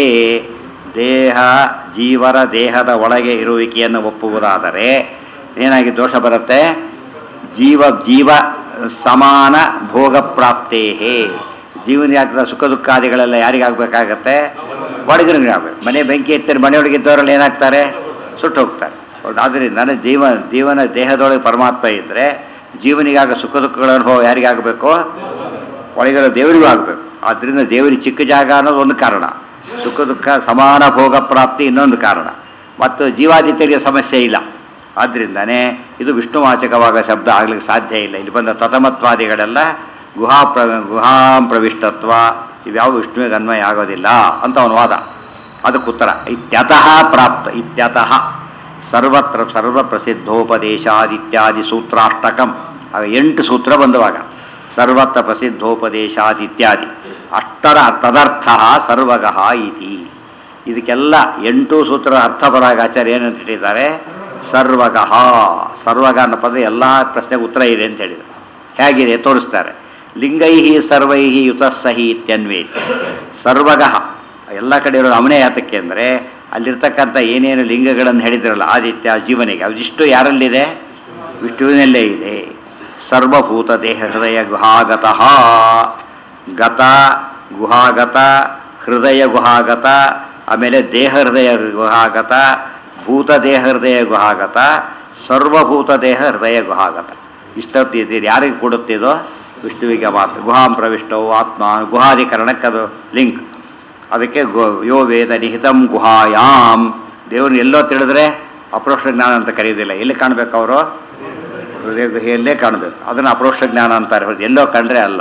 [SPEAKER 1] ದೇಹ ಜೀವರ ದೇಹದ ಒಳಗೆ ಇರುವಿಕೆಯನ್ನು ಒಪ್ಪುವುದಾದರೆ ಏನಾಗಿ ದೋಷ ಬರುತ್ತೆ ಜೀವ ಜೀವ ಸಮಾನ ಭೋಗ ಪ್ರಾಪ್ತೇಹೇ ಜೀವನಿಗೆ ಆಗ್ತದ ಸುಖ ದುಃಖಾದಿಗಳೆಲ್ಲ ಯಾರಿಗಾಗಬೇಕಾಗತ್ತೆ ಒಳಗಿನ ಆಗಬೇಕು ಮನೆ ಬೆಂಕಿ ಎತ್ತಿರ ಮನೆಯೊಳಗೆ ಇದ್ದವರಲ್ಲಿ ಏನಾಗ್ತಾರೆ ಸುಟ್ಟು ಹೋಗ್ತಾರೆ ಹೌದು ಆದ್ದರಿಂದ ಜೀವ ಜೀವನ ದೇಹದೊಳಗೆ ಪರಮಾತ್ಮ ಇದ್ದರೆ ಜೀವನಿಗಾಗ ಸುಖ ದುಃಖಗಳ ಅನುಭವ ಯಾರಿಗಾಗಬೇಕು ಒಳಗಿರೋ ದೇವರಿಗೂ ಆಗಬೇಕು ಆದ್ದರಿಂದ ದೇವರಿಗೆ ಚಿಕ್ಕ ಜಾಗ ಅನ್ನೋದು ಒಂದು ಕಾರಣ ಸುಖ ದುಃಖ ಸಮಾನ ಭೋಗ ಪ್ರಾಪ್ತಿ ಇನ್ನೊಂದು ಕಾರಣ ಮತ್ತು ಜೀವಾದಿತ್ಯರಿಗೆ ಸಮಸ್ಯೆ ಇಲ್ಲ ಆದ್ದರಿಂದನೇ ಇದು ವಿಷ್ಣುವಾಚಕವಾಗ ಶಬ್ದ ಆಗ್ಲಿಕ್ಕೆ ಸಾಧ್ಯ ಇಲ್ಲ ಇಲ್ಲಿ ಬಂದ ತತಮತ್ವಾದಿಗಳೆಲ್ಲ ಗುಹಾ ಪ್ರ ಗುಹಾಂ ಪ್ರವಿಷ್ಟತ್ವ ಇವ್ಯಾವ ವಿಷ್ಣುವಿಗೆ ಅನ್ವಯ ಆಗೋದಿಲ್ಲ ಅಂತ ಅವನ ವಾದ ಅದಕ್ಕೆ ಉತ್ತರ ಇತ್ಯತಃ ಪ್ರಾಪ್ತ ಇತ್ಯತಃ ಸರ್ವತ್ರ ಸರ್ವ ಪ್ರಸಿದ್ಧೋಪದೇಶಾದಿತ್ಯಾದಿ ಸೂತ್ರಾಷ್ಟಕಂ ಆಗ ಎಂಟು ಸೂತ್ರ ಬಂದವಾಗ ಸರ್ವತ್ರ ಪ್ರಸಿದ್ಧೋಪದೇಶಾದಿತ್ಯಾದಿ ಅಷ್ಟರ ತದರ್ಥ ಸರ್ವಗಃ ಇತಿ ಇದಕ್ಕೆಲ್ಲ ಎಂಟು ಸೂತ್ರ ಅರ್ಥ ಬರಾಗ ಆಚಾರ್ಯ ಏನಂತ ಹೇಳಿದ್ದಾರೆ ಸರ್ವಗಃ ಸರ್ವಗ ಅನ್ನೋ ಪದ ಎಲ್ಲ ಪ್ರಶ್ನೆಗೆ ಉತ್ತರ ಇದೆ ಅಂತ ಹೇಳಿದರು ಹೇಗಿದೆ ತೋರಿಸ್ತಾರೆ ಲಿಂಗೈಹಿ ಸರ್ವೈಹಿ ಯುತಸ್ಸಹಿ ಇತ್ಯನ್ವೇ ಸರ್ವಗಃ ಎಲ್ಲ ಕಡೆ ಇರೋದು ಅವನೇ ಯಾತಕ್ಕೆ ಅಂದರೆ ಅಲ್ಲಿರ್ತಕ್ಕಂಥ ಏನೇನು ಲಿಂಗಗಳನ್ನು ಹೇಳಿದ್ರಲ್ಲ ಆದಿತ್ಯ ಜೀವನಿಗೆ ಅವಿಷ್ಟು ಯಾರಲ್ಲಿದೆ ವಿಷ್ಣುವಿನಲ್ಲೇ ಇದೆ ಸರ್ವಭೂತ ದೇಹ ಹೃದಯ ಗುಹಾಗತಃ ಗತ ಗುಹಾಗತ ಹೃದಯ ಗುಹಾಗತ ಆಮೇಲೆ ದೇಹ ಹೃದಯ ಗುಹಾಗತ ಭೂತ ದೇಹ ಹೃದಯ ಗುಹಾಗತ ಸರ್ವಭೂತ ದೇಹ ಹೃದಯ ಗುಹಾಗತ ಇಷ್ಟೊತ್ತು ಇದು ಯಾರಿಗೆ ಕೊಡುತ್ತಿದೋ ವಿಷ್ಣುವಿಗೆ ಮಾತ್ರ ಗುಹಾಂ ಪ್ರವಿಷ್ಟವು ಆತ್ಮ ಗುಹಾಧಿಕರಣಕ್ಕೆ ಅದು ಲಿಂಕ್ ಅದಕ್ಕೆ ಗೋ ಯೋ ವೇದ ನಿಹಿತಂ ಗುಹಾಯಾಮ್ ದೇವ್ರನ್ನ ಎಲ್ಲೋ ತಿಳಿದ್ರೆ ಅಪ್ರೋಕ್ಷ ಜ್ಞಾನ ಅಂತ ಕರೆಯೋದಿಲ್ಲ ಎಲ್ಲಿ ಕಾಣಬೇಕು ಅವರು ಹೃದಯ ಗುಹೆಯಲ್ಲೇ ಕಾಣಬೇಕು ಅದನ್ನು ಅಪ್ರೋಕ್ಷ ಜ್ಞಾನ ಅಂತಾರೆ ಹೊರತು ಎಲ್ಲೋ ಕಂಡ್ರೆ ಅಲ್ಲ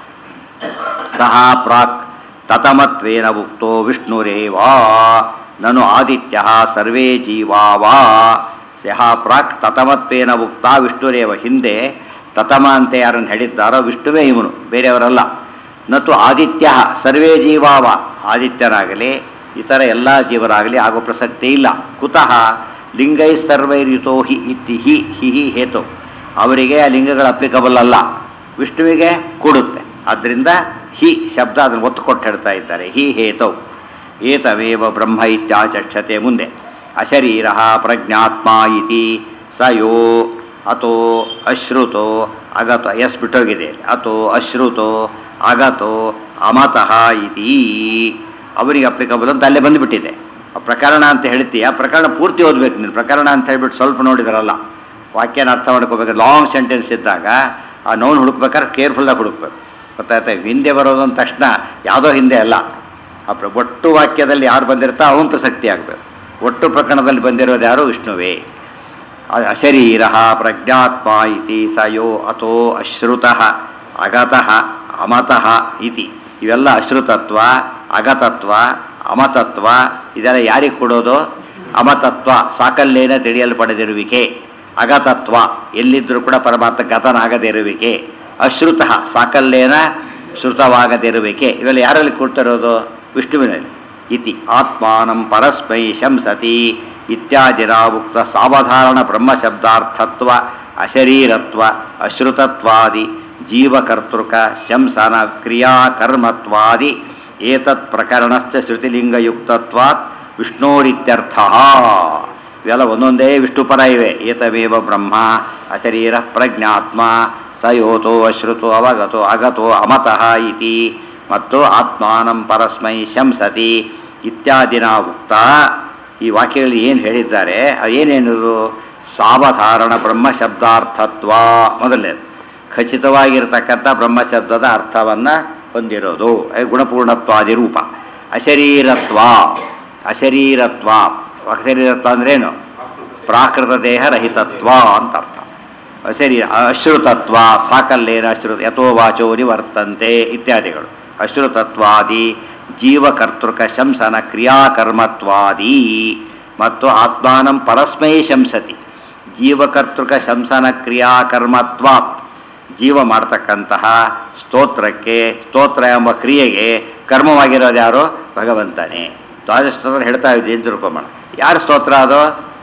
[SPEAKER 1] ಸಹ ಪ್ರಾಕ್ ತತಮತ್ವೇನ ಉಕ್ತೋ ವಿಷ್ಣುರೇವಾ ನನು ಆದಿತ್ಯ ಸರ್ವೇ ಜೀವಾ ವಾ ಸಹ ಪ್ರಾಕ್ ತತಮತ್ವೇನ ಉಕ್ತ ವಿಷ್ಣುರೇವ ಹಿಂದೆ ತತಮ ಅಂತ ಯಾರನ್ನು ಹೇಳಿದ್ದಾರೋ ವಿಷ್ಣುವೇ ಇವನು ಬೇರೆಯವರಲ್ಲ ನತು ಆದಿತ್ಯ ಸರ್ವೇ ಜೀವಾವ ಆದಿತ್ಯನಾಗಲಿ ಇತರ ಎಲ್ಲ ಜೀವರಾಗಲಿ ಆಗೋ ಪ್ರಸಕ್ತಿ ಇಲ್ಲ ಕುತಃ ಲಿಂಗೈ ಸರ್ವೈರಿತೋ ಹಿ ಇತಿ ಹಿ ಹಿ ಹಿ ಹೇತು ಅವರಿಗೆ ಆ ಲಿಂಗಗಳು ಅಪ್ಲಿಕಬಲ್ ಅಲ್ಲ ವಿಷ್ಣುವಿಗೆ ಕೊಡುತ್ತೆ ಆದ್ದರಿಂದ ಹಿ ಶಬ್ದ ಅದನ್ನು ಒತ್ತು ಕೊಟ್ಟು ಹೇಳ್ತಾ ಇದ್ದಾರೆ ಹಿ ಹೇತೌ ಏತಮೇವ ಬ್ರಹ್ಮ ಇತ್ಯಾಚಕ್ಷತೆ ಮುಂದೆ ಅಶರೀರ ಪ್ರಜ್ಞಾತ್ಮ ಇತಿ ಸ ಯೋ ಅಥೋ ಅಶ್ರುತೋ ಅಗತೋ ಎಸ್ ಬಿಟ್ಟೋಗಿದೆ ಅಥೋ ಅಶ್ರುತೋ ಅಗತೋ ಅಮತಃ ಇತಿ ಅವರಿಗೆ ಅಪ್ಲಿಕಬಲ್ ಅಂತ ಅಲ್ಲೇ ಬಂದುಬಿಟ್ಟಿದೆ ಆ ಪ್ರಕರಣ ಅಂತ ಹೇಳ್ತೀಯ ಪ್ರಕರಣ ಪೂರ್ತಿ ಓದ್ಬೇಕು ನೀನು ಪ್ರಕರಣ ಅಂತ ಹೇಳ್ಬಿಟ್ಟು ಸ್ವಲ್ಪ ನೋಡಿದ್ರಲ್ಲ ವಾಕ್ಯನ ಅರ್ಥ ಮಾಡ್ಕೋಬೇಕು ಲಾಂಗ್ ಸೆಂಟೆನ್ಸ್ ಇದ್ದಾಗ ಆ ನೋನ್ ಹುಡುಕ್ಬೇಕಾದ್ರೆ ಕೇರ್ಫುಲ್ಲಾಗಿ ಹುಡುಕ್ಬೇಕು ಗೊತ್ತಾಯ್ತಾ ಹಿಂದೆ ಬರೋದು ಅಂದ ತಕ್ಷಣ ಯಾವುದೋ ಹಿಂದೆ ಅಲ್ಲ ಆ ಪ್ರ ಒಟ್ಟು ವಾಕ್ಯದಲ್ಲಿ ಯಾರು ಬಂದಿರ್ತಾ ಅವನು ಪ್ರಸಕ್ತಿ ಆಗಬೇಕು ಒಟ್ಟು ಪ್ರಕರಣದಲ್ಲಿ ಬಂದಿರೋದು ಯಾರು ವಿಷ್ಣುವೇ ಅ- ಅಶರೀರ ಪ್ರಜ್ಞಾತ್ಮ ಇತಿ ಸ ಯೋ ಅಥೋ ಅಶ್ರುತಃ ಅಗತಃ ಅಮತಃ ಇತಿ ಇವೆಲ್ಲ ಅಶ್ರುತತ್ವ ಅಗತತ್ವ ಅಮತತ್ವ ಇದೆಲ್ಲ ಯಾರಿಗೆ ಕೊಡೋದು ಅಮತತ್ವ ಸಾಕಲ್ಲೇನ ತಿಳಿಯಲ್ಪಡದಿರುವಿಕೆ ಅಗತತ್ವ ಎಲ್ಲಿದ್ದರೂ ಕೂಡ ಪರಮಾತ್ಮ ಗತನಾಗದಿರುವಿಕೆ ಅಶ್ರುತಃ ಸಾಕಲ್ಲೇನ ಶ್ರುತವಾಗದಿರುವಿಕೆ ಇವೆಲ್ಲ ಯಾರಲ್ಲಿ ಕೊಡ್ತಿರೋದು ವಿಷ್ಣುವಿನಲ್ಲಿ ಇತಿ ಆತ್ಮಾನಂ ಪರಸ್ಮೈ ಶಂಸತಿ ಇತ್ಯಾದಿರಾವುಕ್ತ ಸಾವಧಾರಣ ಬ್ರಹ್ಮಶಬ್ದಾರ್ಥತ್ವ ಅಶರೀರತ್ವ ಅಶ್ರುತತ್ವಾದಿ ಜೀವಕರ್ತೃಕ ಶಂಸನ ಕ್ರಿಯಾಕರ್ಮತ್ವಾದಿ ಏತತ್ ಪ್ರಕರಣಶ್ಚ ಶ್ರುತಿಲಿಂಗಯುಕ್ತತ್ವಾತ್ ವಿಷ್ಣೋರಿತ್ಯರ್ಥ ಇವೆಲ್ಲ ಒಂದೊಂದೇ ವಿಷ್ಣುಪರ ಇವೆ ಏತಮೇವ ಬ್ರಹ್ಮ ಅಶರೀರ ಪ್ರಜ್ಞಾತ್ಮ ಸಯೋತೋ ಅಶ್ರುತೋ ಅವಗತೋ ಅಗತೋ ಅಮತಃ ಇತಿ ಮತ್ತು ಆತ್ಮಾನಂ ಪರಸ್ಮೈ ಶಂಸತಿ ಇತ್ಯಾದಿನ ಉಕ್ತ ಈ ವಾಕ್ಯಗಳಲ್ಲಿ ಏನು ಹೇಳಿದ್ದಾರೆ ಅದೇನೇನದು ಸಾವಧಾರಣ ಬ್ರಹ್ಮ ಶಬ್ದಾರ್ಥತ್ವ ಮೊದಲನೇದು ಖಚಿತವಾಗಿರತಕ್ಕಂಥ ಬ್ರಹ್ಮಶಬ್ದದ ಅರ್ಥವನ್ನು ಹೊಂದಿರೋದು ಅದು ಗುಣಪೂರ್ಣತ್ವಾದಿ ರೂಪ ಅಶರೀರತ್ವ ಅಶರೀರತ್ವ ಅಶರೀರತ್ವ ಅಂದ್ರೇನು ಪ್ರಾಕೃತ ದೇಹ ರಹಿತತ್ವ ಅಂತ ಅರ್ಥ ಅಶರೀರ ಅಶ್ರುತತ್ವ ಸಾಕಲ್ಲೇನ ಅಶ್ರುತ ಯಥೋ ವಾಚೋ ನಿವರ್ತಂತೆ ಇತ್ಯಾದಿಗಳು ಅಶ್ರುತತ್ವಾದಿ ಜೀವಕರ್ತೃಕ ಶಂಸನ ಕ್ರಿಯಾಕರ್ಮತ್ವಾದಿ ಮತ್ತು ಆತ್ಮಾನಂ ಪರಸ್ಮೈ ಶಂಸತಿ ಜೀವಕರ್ತೃಕ ಶಂಸನ ಕ್ರಿಯಾಕರ್ಮತ್ವಾತ್ ಜೀವ ಮಾಡ್ತಕ್ಕಂತಹ ಸ್ತೋತ್ರಕ್ಕೆ ಸ್ತೋತ್ರ ಎಂಬ ಕ್ರಿಯೆಗೆ ಕರ್ಮವಾಗಿರೋದು ಯಾರು ಭಗವಂತನೇ ದ್ವಾದಶ ಸ್ತೋತ್ರ ಹೇಳ್ತಾ ಇದ್ದೀನಿ ಅಂತ ತಿಳ್ಕೊಂಬೋಣ ಯಾರು ಸ್ತೋತ್ರ ಅದು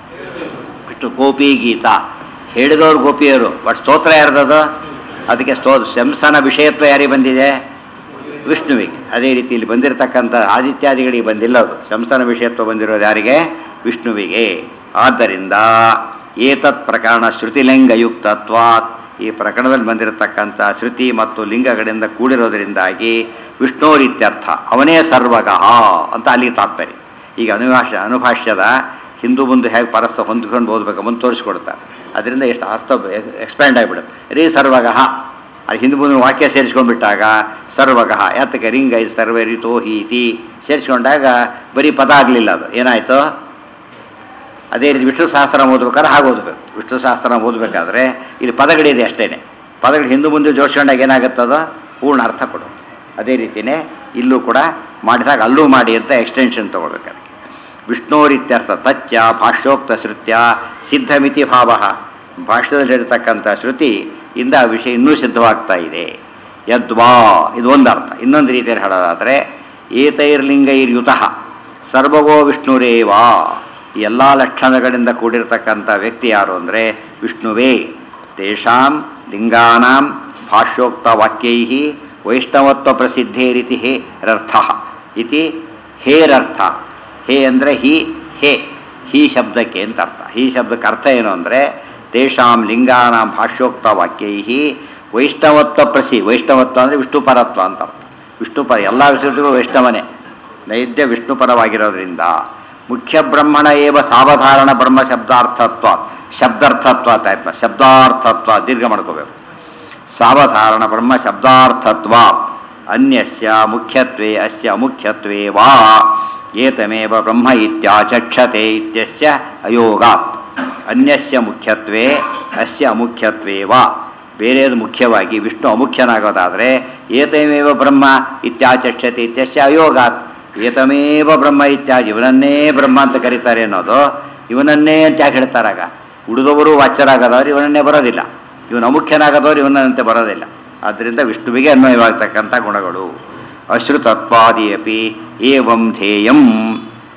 [SPEAKER 1] ಬಿಟ್ಟು ಗೋಪಿ ಗೀತ ಹೇಳಿದವರು ಗೋಪಿಯರು ಬಟ್ ಸ್ತೋತ್ರ ಯಾರ್ದದು ಅದಕ್ಕೆ ಸ್ತೋ ಶಂಸನ ವಿಷಯತ್ವ ಯಾರಿಗೆ ಬಂದಿದೆ ವಿಷ್ಣುವಿಗೆ ಅದೇ ರೀತಿ ಇಲ್ಲಿ ಬಂದಿರತಕ್ಕಂಥ ಆದಿತ್ಯಾದಿಗಳಿಗೆ ಬಂದಿಲ್ಲ ಅದು ಶಂಸನ ವಿಷಯತ್ವ ಬಂದಿರೋದು ಯಾರಿಗೆ ವಿಷ್ಣುವಿಗೆ ಆದ್ದರಿಂದ ಏತತ್ ಪ್ರಕರಣ ಶ್ರುತಿಲಿಂಗಯುಕ್ತತ್ವಾತ್ ಈ ಪ್ರಕರಣದಲ್ಲಿ ಬಂದಿರತಕ್ಕಂಥ ಶ್ರುತಿ ಮತ್ತು ಲಿಂಗಗಳಿಂದ ಕೂಡಿರೋದರಿಂದಾಗಿ ವಿಷ್ಣೋರಿತ್ಯರ್ಥ ಅವನೇ ಸರ್ವಗಃ ಅಂತ ಅಲ್ಲಿ ತಾತ್ಪರ್ಯ ಈಗ ಅನುಭಾಷ್ಯ ಅನುಭಾಷ್ಯದ ಹಿಂದೂ ಮುಂದೆ ಹೇಗೆ ಪರಸ್ಪ ಹೊಂದ್ಕೊಂಡು ಓದಬೇಕು ಮುಂದೆ ತೋರಿಸ್ಕೊಡ್ತಾರೆ ಅದರಿಂದ ಎಷ್ಟು ಅರ್ಥ ಎಕ್ಸ್ಪ್ಯಾಂಡ್ ಆಗಿಬಿಡುತ್ತೆ ರೀ ಸರ್ವಗಃ ಅದು ಹಿಂದೆ ಮುಂದೆ ವಾಕ್ಯ ಸೇರಿಸ್ಕೊಂಡ್ಬಿಟ್ಟಾಗ ಸರ್ವಗಃ ಯಾತಕ್ಕೆ ರಿಂಗ ಇಸ್ ಸರ್ವೇ ರೀತೋ ಹೀತಿ ಸೇರಿಸ್ಕೊಂಡಾಗ ಬರೀ ಪದ ಆಗಲಿಲ್ಲ ಅದು ಏನಾಯಿತು ಅದೇ ರೀತಿ ವಿಷ್ಣು ಸಹಸ್ರ ಓದ್ಬೇಕಾದ್ರೆ ಹಾಗೆ ಓದಬೇಕು ವಿಷ್ಣು ಸಹಸ್ರ ಓದಬೇಕಾದ್ರೆ ಇಲ್ಲಿ ಪದಗಳಿದೆ ಅಷ್ಟೇ ಪದಗಳು ಹಿಂದೆ ಮುಂದೆ ಜೋಡಿಸ್ಕೊಂಡಾಗ ಏನಾಗುತ್ತದೋ ಪೂರ್ಣ ಅರ್ಥ ಕೊಡು ಅದೇ ರೀತಿಯೇ ಇಲ್ಲೂ ಕೂಡ ಮಾಡಿದಾಗ ಅಲ್ಲೂ ಮಾಡಿ ಅಂತ ಎಕ್ಸ್ಟೆನ್ಷನ್ ತೊಗೊಳ್ಬೇಕು ಅದಕ್ಕೆ ವಿಷ್ಣೋರಿತ್ಯರ್ಥ ತಚ್ಚ ಭಾಷ್ಯೋಕ್ತ ಶ್ರುತ್ಯ ಸಿದ್ಧಮಿತಿ ಭಾವ ಭಾಷ್ಯದಲ್ಲಿರ್ತಕ್ಕಂಥ ಶ್ರುತಿ ಇಂದ ಆ ವಿಷಯ ಇನ್ನೂ ಸಿದ್ಧವಾಗ್ತಾ ಇದೆ ಯದ್ವಾ ಇದು ಒಂದು ಅರ್ಥ ಇನ್ನೊಂದು ರೀತಿಯಲ್ಲಿ ಹೇಳೋದಾದರೆ ಏತೈರ್ಲಿಂಗೈರ್ಯುತಃ ಸರ್ವಗೋ ವಿಷ್ಣುರೇವಾ ಈ ಎಲ್ಲ ಲಕ್ಷಣಗಳಿಂದ ಕೂಡಿರ್ತಕ್ಕಂಥ ವ್ಯಕ್ತಿ ಯಾರು ಅಂದರೆ ವಿಷ್ಣುವೇ ತೇಷಾಂ ಲಿಂಗಾನಾಂ ಭಾಷ್ಯೋಕ್ತ ವಾಕ್ಯೈ ವೈಷ್ಣವತ್ವ ಪ್ರಸಿದ್ಧೇ ರೀತಿ ಹೇರರ್ಥ ಇತಿ ಹೇರರ್ಥ ಹೇ ಅಂದರೆ ಹಿ ಹೇ ಹಿ ಶಬ್ದಕ್ಕೆ ಅಂತ ಅರ್ಥ ಹಿ ಶಬ್ದಕ್ಕೆ ಅರ್ಥ ಏನು ಅಂದರೆ ತೇಷಾಂ ಲಿಂಗಾನಾಂ ಭಾಷ್ಯೋಕ್ತ ವಾಕ್ಯೈ ವೈಷ್ಣವತ್ವ ಪ್ರಸಿ ವೈಷ್ಣವತ್ವ ಅಂದರೆ ವಿಷ್ಣುಪರತ್ವ ಅಂತ ಅರ್ಥ ವಿಷ್ಣುಪರ ಎಲ್ಲ ವಿಷಯಗಳು ವೈಷ್ಣವನೇ ನೈದ್ಯ ವಿಷ್ಣುಪರವಾಗಿರೋದ್ರಿಂದ ಮುಖ್ಯ ಬ್ರಹ್ಮಣ ಏವ ಸಾವಧಾರಣ ಬ್ರಹ್ಮ ಶಬ್ದಾರ್ಥತ್ವ ಶಬ್ದಾರ್ಥತ್ವ ಟೈಪ್ ಶಬ್ದಾರ್ಥತ್ವ ದೀರ್ಘ ಮಾಡ್ಕೋಬೇಕು ಸಾವಧಾರಣ ಬ್ರಹ್ಮ ಶಬ್ದಾರ್ಥತ್ವ ಅನ್ಯಸ್ಯ ಮುಖ್ಯತ್ವೇ ಅಸ್ಯ ಅಮುಖ್ಯತ್ವೇ ವಾ ಏತಮೇವ ಬ್ರಹ್ಮ ಇತ್ಯಾಚಕ್ಷತೆ ಇತ್ಯಸ್ಯ ಅಯೋಗಾತ್ ಅನ್ಯಸ್ಯ ಮುಖ್ಯತ್ವೇ ಅಸ್ಯ ಅಮುಖ್ಯತ್ವೇ ವಾ ಬೇರೆಯದು ಮುಖ್ಯವಾಗಿ ವಿಷ್ಣು ಅಮುಖ್ಯನಾಗೋದಾದರೆ ಏತಮೇವ ಬ್ರಹ್ಮ ಇತ್ಯಾಚಕ್ಷತೆ ಇತ್ಯಸ್ಯ ಅಯೋಗಾತ್ ಏತಮೇವ ಬ್ರಹ್ಮ ಇತ್ಯಾದಿ ಇವನನ್ನೇ ಬ್ರಹ್ಮ ಅಂತ ಕರೀತಾರೆ ಅನ್ನೋದು ಇವನನ್ನೇ ಅಂತ ಯಾಕೆ ಹೇಳ್ತಾರಾಗ ಉಳಿದವರು ವಾಚ್ಯರಾಗದವ್ರು ಇವನನ್ನೇ ಬರೋದಿಲ್ಲ ಇವನು ಅಮುಖ್ಯನಾಗದವ್ರು ಇವನಂತೆ ಬರೋದಿಲ್ಲ ಆದ್ದರಿಂದ ವಿಷ್ಣುವಿಗೆ ಅನ್ವಯವಾಗ್ತಕ್ಕಂಥ ಗುಣಗಳು ಅಶ್ರುತತ್ವಾದಿ ಅಪಿ ಏವಂ ಧ್ಯೇಯಂ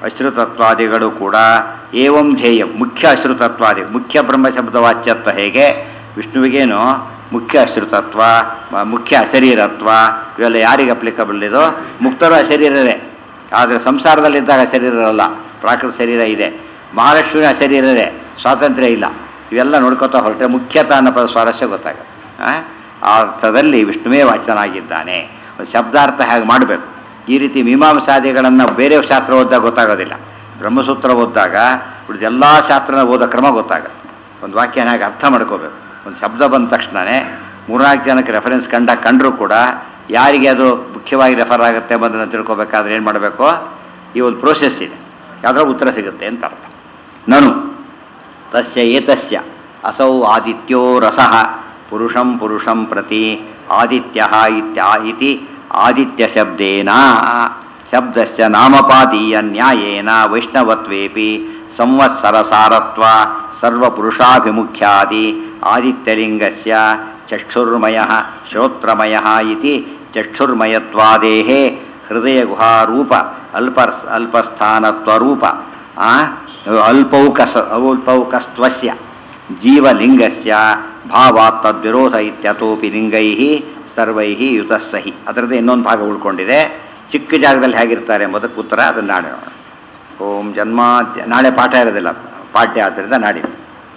[SPEAKER 1] ಅಶ್ರುತತ್ವಾದಿಗಳು ಕೂಡ ಏವಂ ಧ್ಯೇಯ ಮುಖ್ಯ ಅಶ್ರುತತ್ವಾದಿ ಮುಖ್ಯ ಬ್ರಹ್ಮಶಬ್ದ ವಾಚ್ಯತ್ವ ಹೇಗೆ ವಿಷ್ಣುವಿಗೇನು ಮುಖ್ಯ ಅಶ್ರುತತ್ವ ಮ- ಮುಖ್ಯ ಅಶರೀರತ್ವ ಇವೆಲ್ಲ ಯಾರಿಗೆ ಅಪ್ಲಿಕಬಲ್ ಇದು ಮುಕ್ತರು ಅಶರೀರರೇ ಆದರೆ ಸಂಸಾರದಲ್ಲಿದ್ದಾಗ ಶರೀರ ಇರಲ್ಲ ಪ್ರಾಕೃತ ಶರೀರ ಇದೆ ಮಹಾಲಕ್ಷ್ಮಿಯ ಶರೀರವೇ ಸ್ವಾತಂತ್ರ್ಯ ಇಲ್ಲ ಇವೆಲ್ಲ ನೋಡ್ಕೊತಾ ಹೊರಟ್ರೆ ಮುಖ್ಯತ ಅನ್ನೋ ಪದ ಸ್ವಾರಸ್ಯ ಗೊತ್ತಾಗುತ್ತೆ ಆ? ಆ ಅರ್ಥದಲ್ಲಿ ವಿಷ್ಣುವೇ ವಾಚನಾಗಿದ್ದಾನೆ ಒಂದು ಶಬ್ದಾರ್ಥ ಹೇಗೆ ಮಾಡಬೇಕು ಈ ರೀತಿ ಮೀಮಾಂಸಾದಿಗಳನ್ನು ಬೇರೆ ಶಾಸ್ತ್ರ ಓದಿದಾಗ ಗೊತ್ತಾಗೋದಿಲ್ಲ ಬ್ರಹ್ಮಸೂತ್ರ ಓದಿದಾಗ ಉಳಿದ ಎಲ್ಲ ಶಾಸ್ತ್ರನ ಓದೋ ಕ್ರಮ ಗೊತ್ತಾಗುತ್ತೆ ಒಂದು ವಾಕ್ಯನ ಹೇಗೆ ಅರ್ಥ ಮಾಡ್ಕೋಬೇಕು ಒಂದು ಶಬ್ದ ಬಂದ ತಕ್ಷಣವೇ ಮೂರ್ನಾಲ್ಕು ಜನಕ್ಕೆ ರೆಫರೆನ್ಸ್ ಕಂಡ ಕಂಡರೂ ಕೂಡ ಯಾರಿಗೆ ಅದು ಮುಖ್ಯವಾಗಿ ರೆಫರ್ ಆಗುತ್ತೆ ಎಂಬುದನ್ನು ತಿಳ್ಕೊಬೇಕಾದ್ರೆ ಏನು ಮಾಡಬೇಕು ಈ ಒಂದು ಪ್ರೋಸೆಸ್ ಇದೆ ಯಾವುದರ ಉತ್ತರ ಸಿಗುತ್ತೆ ಅಂತ ಅರ್ಥ ನನು ತಸ್ಯ ಏತಸ್ಯ ಅಸೌ ಆದಿತ್ಯೋ ರಸಃ ಪುರುಷಂ ಪುರುಷಂ ಪ್ರತಿ ಆದಿತ್ಯ ಇತ್ಯಾ ಇತಿ ಆದಿತ್ಯ ಶಬ್ದೇನ ಶಬ್ದಸ್ಯ ನಾಮಪಾದೀಯ ನ್ಯಾಯೇನ ವೈಷ್ಣವತ್ವೇಪಿ ಸಂವತ್ಸರಸಾರತ್ವ ಸರ್ವಪುರುಷಾಭಿಮುಖ್ಯಾದಿ ಆದಿತ್ಯಲಿಂಗಸ್ಯ ಚಕ್ಷುರ್ಮಯ ಶ್ರೋತ್ರಮಯ ಇತಿ ಚಕ್ಷುರ್ಮಯತ್ವಾದೇಹ ಹೃದಯಗುಹಾರೂಪ ಅಲ್ಪ ಅಲ್ಪಸ್ಥಾನತ್ವರೂಪ ಆ, ಅಲ್ಪೌಕಸ ಅಲ್ಪೌಕಸ್ತ್ವಸ್ಯ ಜೀವಲಿಂಗಸ್ಯ ಭಾವಾತ್ ತದ್ವಿರೋಧ ಇತ್ಯತೋಪಿ ಲಿಂಗೈ ಸರ್ವೈ ಯುತಸ್ಸಹಿ ಅದರದ್ದು ಇನ್ನೊಂದು ಭಾಗ ಉಳ್ಕೊಂಡಿದೆ ಚಿಕ್ಕ ಜಾಗದಲ್ಲಿ ಹೇಗಿರ್ತಾರೆ ಎಂಬುದಕ್ಕೆ ಉತ್ತರ ಅದನ್ನು ನಾಳೆ ನೋಡೋಣ ಓಂ ಜನ್ಮ ನಾಳೆ ಪಾಠ ಇರೋದಿಲ್ಲ ಪಾಠ್ಯ ಆದ್ದರಿಂದ ನಾಡಿದ್ದು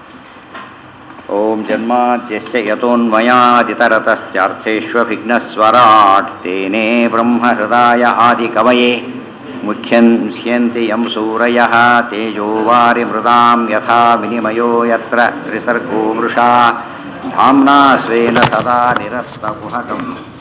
[SPEAKER 1] ಓಂ ಜನ್ಮಾದ್ಯಸ್ಯ ಯತೋನ್ಮಯಾದಿತರತಶ್ಚಾರ್ಥೇष्वभिघ्नस्वराट् तेने ब्रह्महृदाय आदिकवये मुख्यन्स्यन्ति यं सूरयः तेजो वारिमृदां यथा विनिमयो यत्र त्रिसर्गो मृषा धाम्ना स्वेन सदा निरस्तकुहकम्